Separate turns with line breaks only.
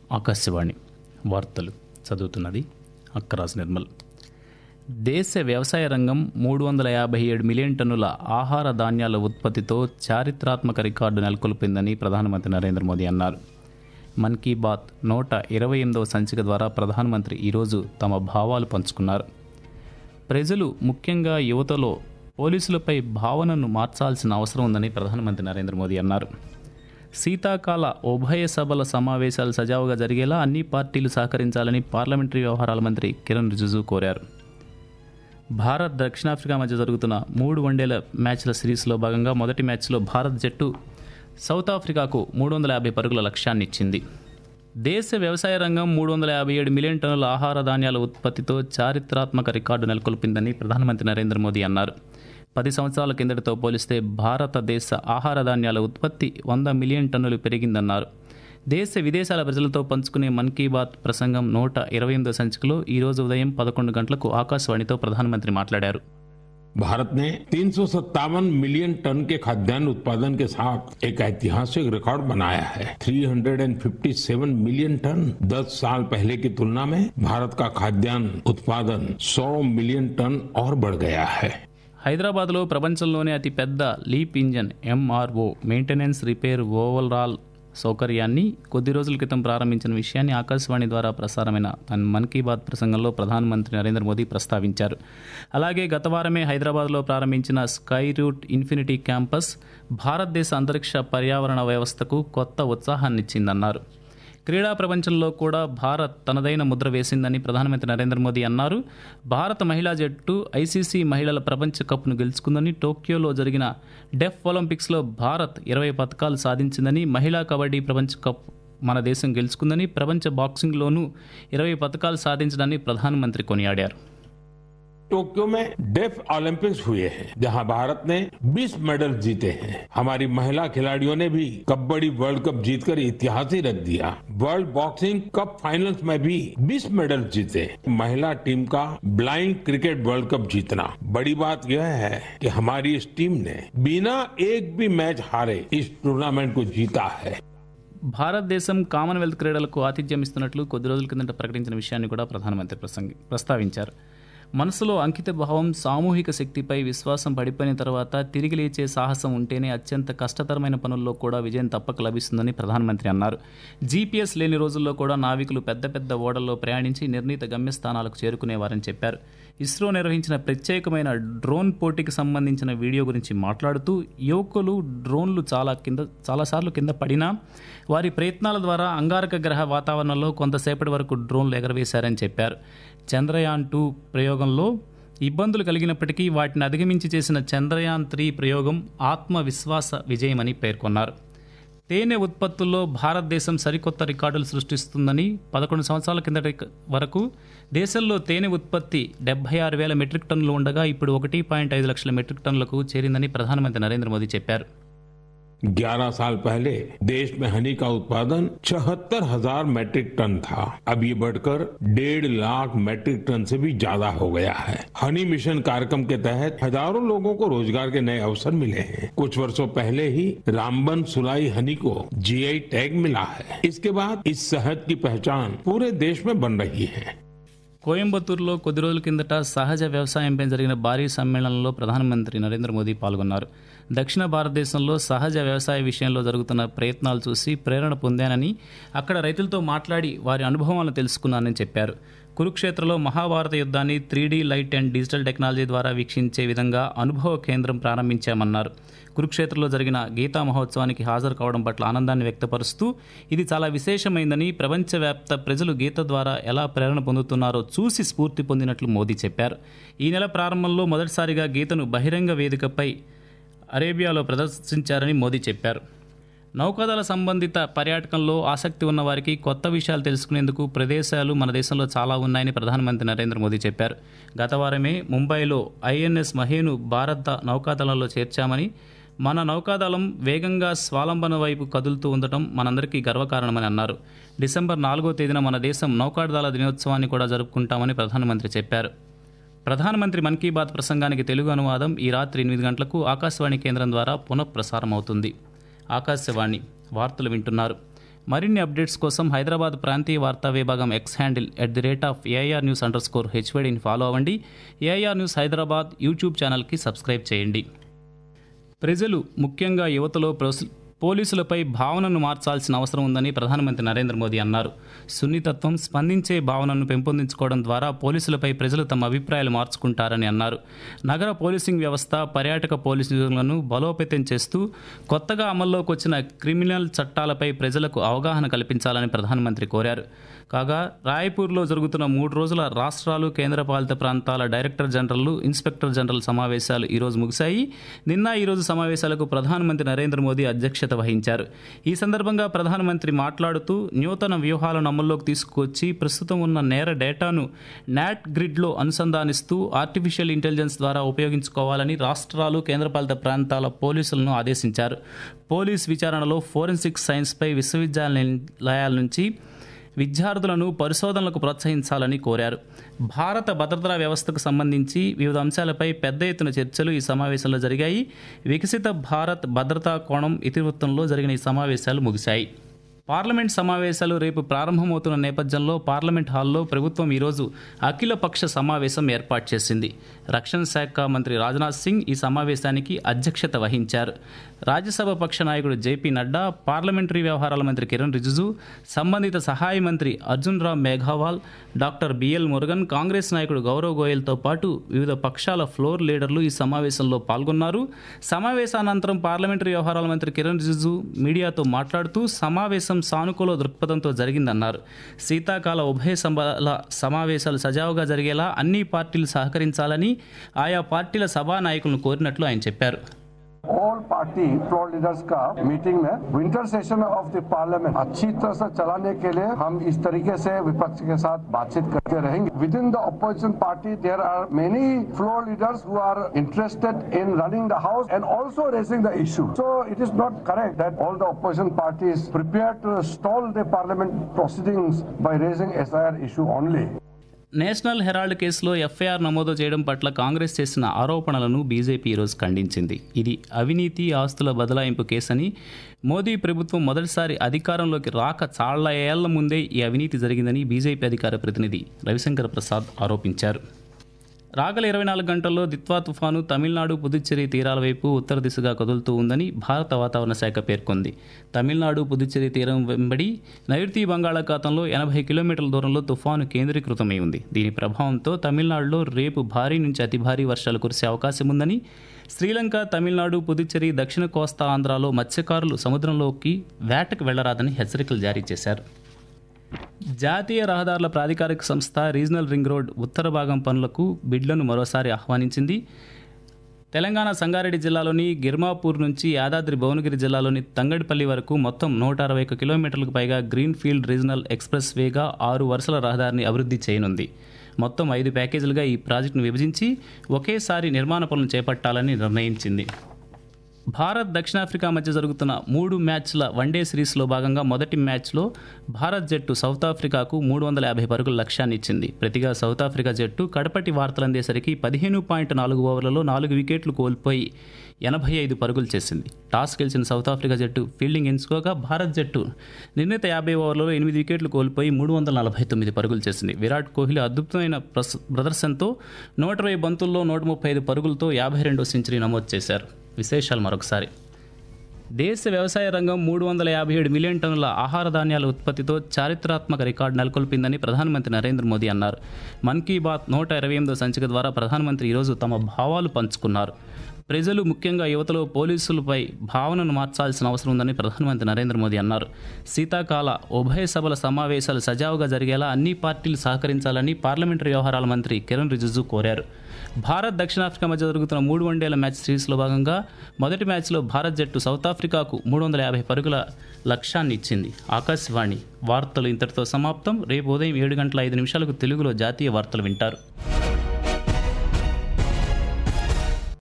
ఆకాశవాణి వార్తలు చదువుతున్నది అక్కరాజ్ నిర్మల్ దేశ వ్యవసాయ రంగం మూడు వందల యాభై ఏడు మిలియన్ టన్నుల ఆహార ధాన్యాల ఉత్పత్తితో చారిత్రాత్మక రికార్డు నెలకొల్పిందని ప్రధానమంత్రి నరేంద్ర మోదీ అన్నారు మన్ కీ బాత్ నూట ఇరవై ఎనిమిదవ సంచిక ద్వారా ప్రధానమంత్రి ఈరోజు తమ భావాలు పంచుకున్నారు ప్రజలు ముఖ్యంగా యువతలో పోలీసులపై భావనను మార్చాల్సిన అవసరం ఉందని ప్రధానమంత్రి నరేంద్ర మోదీ అన్నారు శీతాకాల ఉభయ సభల సమావేశాలు సజావుగా జరిగేలా అన్ని పార్టీలు సహకరించాలని పార్లమెంటరీ వ్యవహారాల మంత్రి కిరణ్ రిజిజు కోరారు భారత్ దక్షిణాఫ్రికా మధ్య జరుగుతున్న మూడు వన్డేల మ్యాచ్ల సిరీస్లో భాగంగా మొదటి మ్యాచ్లో భారత్ జట్టు సౌత్ ఆఫ్రికాకు మూడు వందల యాభై పరుగుల లక్ష్యాన్ని ఇచ్చింది దేశ వ్యవసాయ రంగం మూడు వందల యాభై ఏడు మిలియన్ టన్నుల ఆహార ధాన్యాల ఉత్పత్తితో చారిత్రాత్మక రికార్డు నెలకొల్పిందని ప్రధానమంత్రి నరేంద్ర మోదీ అన్నారు పది సంవత్సరాల కిందటితో పోలిస్తే భారతదేశ ఆహార ధాన్యాల ఉత్పత్తి వంద మిలియన్ టన్నులు పెరిగిందన్నారు దేశ విదేశాల ప్రజలతో పంచుకునే మన్ కీ బాత్ ప్రసంగం నూట ఇరవై ఎనిమిదో సంచికలో ఈరోజు ఉదయం పదకొండు గంటలకు ఆకాశవాణితో ప్రధానమంత్రి మాట్లాడారు
भारत ने तीन मिलियन टन के खाद्यान्न उत्पादन के साथ एक ऐतिहासिक रिकॉर्ड बनाया है 357 मिलियन टन 10 साल पहले की तुलना में भारत का खाद्यान्न उत्पादन 100 मिलियन टन और बढ़ गया है
హైదరాబాద్లో ప్రపంచంలోనే అతి పెద్ద LEAP engine MRO maintenance repair overhaul సౌకర్యాన్ని కొద్ది రోజుల క్రితం ప్రారంభించిన విషయాన్ని ఆకాశవాణి ద్వారా ప్రసారమైన తన మన్ కీ బాత్ ప్రసంగంలో ప్రధానమంత్రి నరేంద్ర మోదీ ప్రస్తావించారు అలాగే గత వారమే హైదరాబాద్లో ప్రారంభించిన స్కై రూట్ ఇన్ఫినిటీ క్యాంపస్ భారతదేశ అంతరిక్ష పర్యావరణ వ్యవస్థకు కొత్త ఉత్సాహాన్నిచ్చిందన్నారు క్రీడా ప్రపంచంలో కూడా భారత్ తనదైన ముద్ర వేసిందని ప్రధానమంత్రి నరేంద్ర మోదీ అన్నారు భారత మహిళా జట్టు ఐసీసీ మహిళల ప్రపంచ కప్ను గెలుచుకుందని టోక్యోలో జరిగిన డెఫ్ ఒలింపిక్స్లో భారత్ ఇరవై పథకాలు సాధించిందని మహిళా కబడ్డీ ప్రపంచ కప్ మన దేశం గెలుచుకుందని ప్రపంచ బాక్సింగ్లోనూ ఇరవై పథకాలు సాధించడాన్ని ప్రధానమంత్రి కొనియాడారు
टोक्यो में डेफ ओलंपिक्स हुए हैं जहां भारत ने 20 मेडल जीते हैं हमारी महिला खिलाड़ियों ने भी कबड्डी वर्ल्ड कप जीतकर इतिहास ही रख दिया वर्ल्ड बॉक्सिंग कप फाइनल्स में भी 20 मेडल जीते महिला टीम का ब्लाइंड क्रिकेट वर्ल्ड कप जीतना बड़ी बात यह है कि हमारी इस टीम ने बिना एक भी मैच हारे इस टूर्नामेंट को जीता है
భారతదేశం కామన్వెల్త్ క్రీడలకు ఆతిథ్యం ఇస్తున్నట్లు కొద్ది రోజుల కిందట ప్రకటించిన విషయాన్ని కూడా ప్రధానమంత్రి ప్రసంగి ప్రస్తావించారు మనసులో అంకిత భావం సామూహిక శక్తిపై విశ్వాసం పడిపోయిన తర్వాత తిరిగి లేచే సాహసం ఉంటేనే అత్యంత కష్టతరమైన పనుల్లో కూడా విజయం తప్పక లభిస్తుందని ప్రధానమంత్రి అన్నారు జీపీఎస్ లేని రోజుల్లో కూడా నావికులు పెద్ద పెద్ద ఓడల్లో ప్రయాణించి నిర్ణీత గమ్యస్థానాలకు చేరుకునేవారని చెప్పారు ఇస్రో నిర్వహించిన ప్రత్యేకమైన డ్రోన్ పోటీకి సంబంధించిన వీడియో గురించి మాట్లాడుతూ యువకులు డ్రోన్లు చాలా కింద చాలాసార్లు కింద పడినా వారి ప్రయత్నాల ద్వారా అంగారక గ్రహ వాతావరణంలో కొంతసేపటి వరకు డ్రోన్లు ఎగరవేశారని చెప్పారు చంద్రయాన్ టూ ప్రయోగంలో ఇబ్బందులు కలిగినప్పటికీ వాటిని అధిగమించి చేసిన చంద్రయాన్ త్రీ ప్రయోగం ఆత్మవిశ్వాస విజయమని పేర్కొన్నారు తేనె ఉత్పత్తుల్లో భారతదేశం సరికొత్త రికార్డులు సృష్టిస్తుందని పదకొండు సంవత్సరాల కిందటి వరకు దేశంలో తేనె ఉత్పత్తి డెబ్బై ఆరు వేల మెట్రిక్ టన్నులు ఉండగా ఇప్పుడు ఒకటి పాయింట్ ఐదు లక్షల మెట్రిక్ టన్నులకు చేరిందని ప్రధానమంత్రి నరేంద్ర మోదీ చెప్పారు
11 साल पहले देश में हनी का उत्पादन चौहत्तर हजार मैट्रिक टन था अब ये बढ़कर डेढ़ लाख मैट्रिक टन से भी ज्यादा हो गया है हनी मिशन कार्यक्रम के तहत हजारों लोगों को रोजगार के नए अवसर मिले हैं कुछ वर्षों पहले ही रामबन सुलाई हनी को जीआई टैग मिला है इसके बाद इस शहद की पहचान पूरे देश में बन रही है
కోయంబత్తూరులో కొద్ది రోజుల కిందట సహజ వ్యవసాయంపై జరిగిన భారీ సమ్మేళనంలో ప్రధానమంత్రి నరేంద్ర మోదీ పాల్గొన్నారు దక్షిణ భారతదేశంలో సహజ వ్యవసాయ విషయంలో జరుగుతున్న ప్రయత్నాలు చూసి ప్రేరణ పొందానని అక్కడ రైతులతో మాట్లాడి వారి అనుభవాలను తెలుసుకున్నానని చెప్పారు కురుక్షేత్రలో మహాభారత యుద్ధాన్ని three light and digital technology ద్వారా వీక్షించే విధంగా అనుభవ కేంద్రం ప్రారంభించామన్నారు కురుక్షేత్రలో జరిగిన గీతా మహోత్సవానికి హాజరు కావడం పట్ల ఆనందాన్ని వ్యక్తపరుస్తూ ఇది చాలా విశేషమైందని ప్రపంచవ్యాప్త ప్రజలు గీత ద్వారా ఎలా ప్రేరణ పొందుతున్నారో చూసి స్ఫూర్తి పొందినట్లు మోదీ చెప్పారు ఈ నెల ప్రారంభంలో మొదటిసారిగా గీతను బహిరంగ వేదికపై అరేబియాలో ప్రదర్శించారని మోదీ చెప్పారు నౌకాదళ సంబంధిత పర్యాటకంలో ఆసక్తి ఉన్న వారికి కొత్త విషయాలు తెలుసుకునేందుకు ప్రదేశాలు మన దేశంలో చాలా ఉన్నాయని ప్రధానమంత్రి నరేంద్ర మోదీ చెప్పారు గత వారమే ముంబైలో ఐఎన్ఎస్ మహేను భారత నౌకాదళంలో చేర్చామని మన నౌకాదళం వేగంగా స్వాలంబన వైపు కదులుతూ ఉండటం మనందరికీ గర్వకారణమని అన్నారు డిసెంబర్ నాలుగో తేదీన మన దేశం నౌకాదళ దినోత్సవాన్ని కూడా జరుపుకుంటామని ప్రధానమంత్రి చెప్పారు ప్రధానమంత్రి మన్ కీ బాత్ ప్రసంగానికి తెలుగు అనువాదం ఈ రాత్రి ఎనిమిది గంటలకు ఆకాశవాణి కేంద్రం ద్వారా పునఃప్రసారం అవుతుంది ఆకాశవాణి వార్తలు వింటున్నారు మరిన్ని అప్డేట్స్ కోసం హైదరాబాద్ ప్రాంతీయ వార్తా విభాగం X handle at the rate of AIR news underscore హెచ్వైడిని ఫాలో అవ్వండి ఏఐఆర్ న్యూస్ హైదరాబాద్ యూట్యూబ్ ఛానల్కి సబ్స్క్రైబ్ చేయండి ప్రజలు ముఖ్యంగా యువతలో ప్రొస్- పోలీసులపై భావనను మార్చాల్సిన అవసరం ఉందని ప్రధానమంత్రి నరేంద్ర మోదీ అన్నారు సున్నితత్వం స్పందించే భావనను పెంపొందించుకోవడం ద్వారా పోలీసులపై ప్రజలు తమ అభిప్రాయాలు మార్చుకుంటారని అన్నారు నగర పోలీసింగ్ వ్యవస్థ పర్యాటక పోలీసులను బలోపేతం చేస్తూ కొత్తగా అమల్లోకి వచ్చిన క్రిమినల్ చట్టాలపై ప్రజలకు అవగాహన కల్పించాలని ప్రధానమంత్రి కోరారు కాగా రాయ్పూర్లో జరుగుతున్న మూడు రోజుల రాష్ట్రాలు కేంద్రపాలిత ప్రాంతాల డైరెక్టర్ జనరల్ ఇన్స్పెక్టర్ జనరల్ సమావేశాలు ఈరోజు ముగిశాయి నిన్న ఈరోజు సమావేశాలకు ప్రధానమంత్రి నరేంద్ర మోదీ అధ్యక్షత వహించారు ఈ సందర్భంగా ప్రధానమంత్రి మాట్లాడుతూ నూతన వ్యూహాలను అమల్లోకి తీసుకువచ్చి ప్రస్తుతం ఉన్న నేర డేటాను నాట్ గ్రిడ్లో అనుసంధానిస్తూ ఆర్టిఫిషియల్ ఇంటెలిజెన్స్ ద్వారా ఉపయోగించుకోవాలని రాష్ట్రాలు కేంద్రపాలిత ప్రాంతాల పోలీసులను ఆదేశించారు పోలీస్ విచారణలో ఫోరెన్సిక్ సైన్స్పై విశ్వవిద్యాలయాల నుంచి విద్యార్థులను పరిశోధనలకు ప్రోత్సహించాలని కోరారు భారత భద్రతా వ్యవస్థకు సంబంధించి వివిధ అంశాలపై పెద్ద ఎత్తున చర్చలు ఈ సమావేశంలో జరిగాయి వికసిత భారత్ భద్రతా కోణం ఇతివృత్తంలో జరిగిన ఈ సమావేశాలు ముగిశాయి పార్లమెంట్ సమావేశాలు రేపు ప్రారంభమవుతున్న నేపథ్యంలో పార్లమెంట్ హాల్లో ప్రభుత్వం ఈరోజు అఖిలపక్ష సమావేశం ఏర్పాటు చేసింది రక్షణ శాఖ మంత్రి రాజ్నాథ్ సింగ్ ఈ సమావేశానికి అధ్యక్షత వహించారు రాజ్యసభ పక్ష నాయకుడు జేపీ నడ్డా పార్లమెంటరీ వ్యవహారాల మంత్రి కిరణ్ రిజిజు సంబంధిత సహాయ మంత్రి అర్జున్ రామ్ మేఘావాల్ డాక్టర్ బిఎల్ మురుగన్ కాంగ్రెస్ నాయకుడు గౌరవ్ గోయల్తో పాటు వివిధ పక్షాల ఫ్లోర్ లీడర్లు ఈ సమావేశంలో పాల్గొన్నారు సమావేశానంతరం పార్లమెంటరీ వ్యవహారాల మంత్రి కిరణ్ రిజిజు మీడియాతో మాట్లాడుతూ సమావేశం సానుకూల దృక్పథంతో జరిగిందన్నారు శీతాకాల ఉభయ సభల సమావేశాలు సజావుగా జరిగేలా అన్ని పార్టీలు సహకరించాలని ఆయా పార్టీల సభా నాయకులను కోరినట్లు ఆయన చెప్పారు
ऑल पार्टी फ्लोर लीडर्स का मीटिंग में winter session of the parliament अच्छी तरह से चलाने के लिए हम इस तरीके से विपक्ष के साथ बातचीत करते रहेंगे with in the opposition party there are many floor leaders who are interested in running the house and also raising the issue so it is not correct that all the opposition parties prepared to stall the parliament proceedings by raising SIR issue only.
National Herald కేసులో FIR నమోదు చేయడం పట్ల కాంగ్రెస్ చేసిన ఆరోపణలను BJP ఈరోజు ఖండించింది ఇది అవినీతి ఆస్తుల బదలాయింపు కేసని మోదీ ప్రభుత్వం మొదటిసారి అధికారంలోకి రాక చాలా ఏళ్ల ముందే ఈ అవినీతి జరిగిందని బీజేపీ అధికార ప్రతినిధి రవిశంకర్ ప్రసాద్ ఆరోపించారు రాగల ఇరవై నాలుగు గంటల్లో దిత్వా తుఫాను తమిళనాడు పుదుచ్చేరి తీరాల వైపు ఉత్తర దిశగా కదులుతూ ఉందని భారత వాతావరణ శాఖ పేర్కొంది తమిళనాడు పుదుచ్చేరి తీరం వెంబడి నైరుతి బంగాళాఖాతంలో ఎనభై కిలోమీటర్ల దూరంలో తుఫాను కేంద్రీకృతమై ఉంది దీని ప్రభావంతో తమిళనాడులో రేపు భారీ నుంచి అతి భారీ వర్షాలు కురిసే అవకాశం ఉందని శ్రీలంక తమిళనాడు పుదుచ్చేరి దక్షిణ కోస్తా ఆంధ్రాలో మత్స్యకారులు సముద్రంలోకి వేటకు వెళ్లరాదని హెచ్చరికలు జారీ చేశారు జాతీయ రహదారుల ప్రాధికారిక సంస్థ రీజనల్ రింగ్ రోడ్ ఉత్తర భాగం పనులకు బిడ్లను మరోసారి ఆహ్వానించింది తెలంగాణ సంగారెడ్డి జిల్లాలోని గిర్మాపూర్ నుంచి యాదాద్రి భువనగిరి జిల్లాలోని తంగడిపల్లి వరకు మొత్తం నూట అరవై ఒక్క కిలోమీటర్లకు పైగా గ్రీన్ ఫీల్డ్ రీజనల్ ఎక్స్ప్రెస్ వేగా ఆరు వరుసల రహదారిని అభివృద్ధి చేయనుంది మొత్తం ఐదు ప్యాకేజీలుగా ఈ ప్రాజెక్టును విభజించి ఒకేసారి నిర్మాణ పనులు చేపట్టాలని నిర్ణయించింది భారత్ దక్షిణాఫ్రికా మధ్య జరుగుతున్న మూడు మ్యాచ్ల వన్డే సిరీస్లో భాగంగా మొదటి మ్యాచ్లో భారత్ జట్టు సౌత్ ఆఫ్రికాకు మూడు వందల యాభై పరుగుల లక్ష్యాన్ని ఇచ్చింది ప్రతిగా సౌత్ ఆఫ్రికా జట్టు కడపటి వార్తలు అందేసరికి పదిహేను పాయింట్ నాలుగు ఓవర్లలో నాలుగు వికెట్లు కోల్పోయి ఎనభై ఐదు పరుగులు చేసింది టాస్ గెలిచిన సౌత్ ఆఫ్రికా జట్టు ఫీల్డింగ్ ఎంచుకోగా భారత్ జట్టు నిర్ణీత యాభై ఓవర్లలో ఎనిమిది వికెట్లు కోల్పోయి మూడు వందల నలభై తొమ్మిది పరుగులు చేసింది విరాట్ కోహ్లీ అద్భుతమైన ప్రస్- ప్రదర్శనతో నూట ఇరవై బంతుల్లో నూట ముప్పై ఐదు పరుగులతో యాభై రెండో సెంచరీ నమోదు చేశారు విశేషాలు మరొకసారి దేశ వ్యవసాయ రంగం మూడు వందల యాభై ఏడు మిలియన్ టన్నుల ఆహార ధాన్యాల ఉత్పత్తితో చారిత్రాత్మక రికార్డు నెలకొల్పిందని ప్రధానమంత్రి నరేంద్ర మోదీ అన్నారు మన్ కీ బాత్ నూట ఇరవై ఎనిమిదో సంచిక ద్వారా ప్రధానమంత్రి ఈరోజు తమ భావాలు పంచుకున్నారు ప్రజలు ముఖ్యంగా యువతలో పోలీసులపై భావనను మార్చాల్సిన అవసరం ఉందని ప్రధానమంత్రి నరేంద్ర మోదీ అన్నారు శీతాకాల ఉభయ సభల సమావేశాలు సజావుగా జరిగేలా అన్ని పార్టీలు సహకరించాలని పార్లమెంటరీ వ్యవహారాల మంత్రి కిరణ్ రిజిజు కోరారు భారత్ దక్షిణాఫ్రికా మధ్య జరుగుతున్న మూడు వన్డేల మ్యాచ్ సిరీస్లో భాగంగా మొదటి మ్యాచ్లో భారత్ జట్టు సౌత్ ఆఫ్రికాకు మూడు వందల యాభై పరుగుల లక్ష్యాన్ని ఇచ్చింది ఆకాశవాణి వార్తలు ఇంతటితో సమాప్తం రేపు ఉదయం ఏడు గంటల ఐదు నిమిషాలకు తెలుగులో జాతీయ వార్తలు వింటారు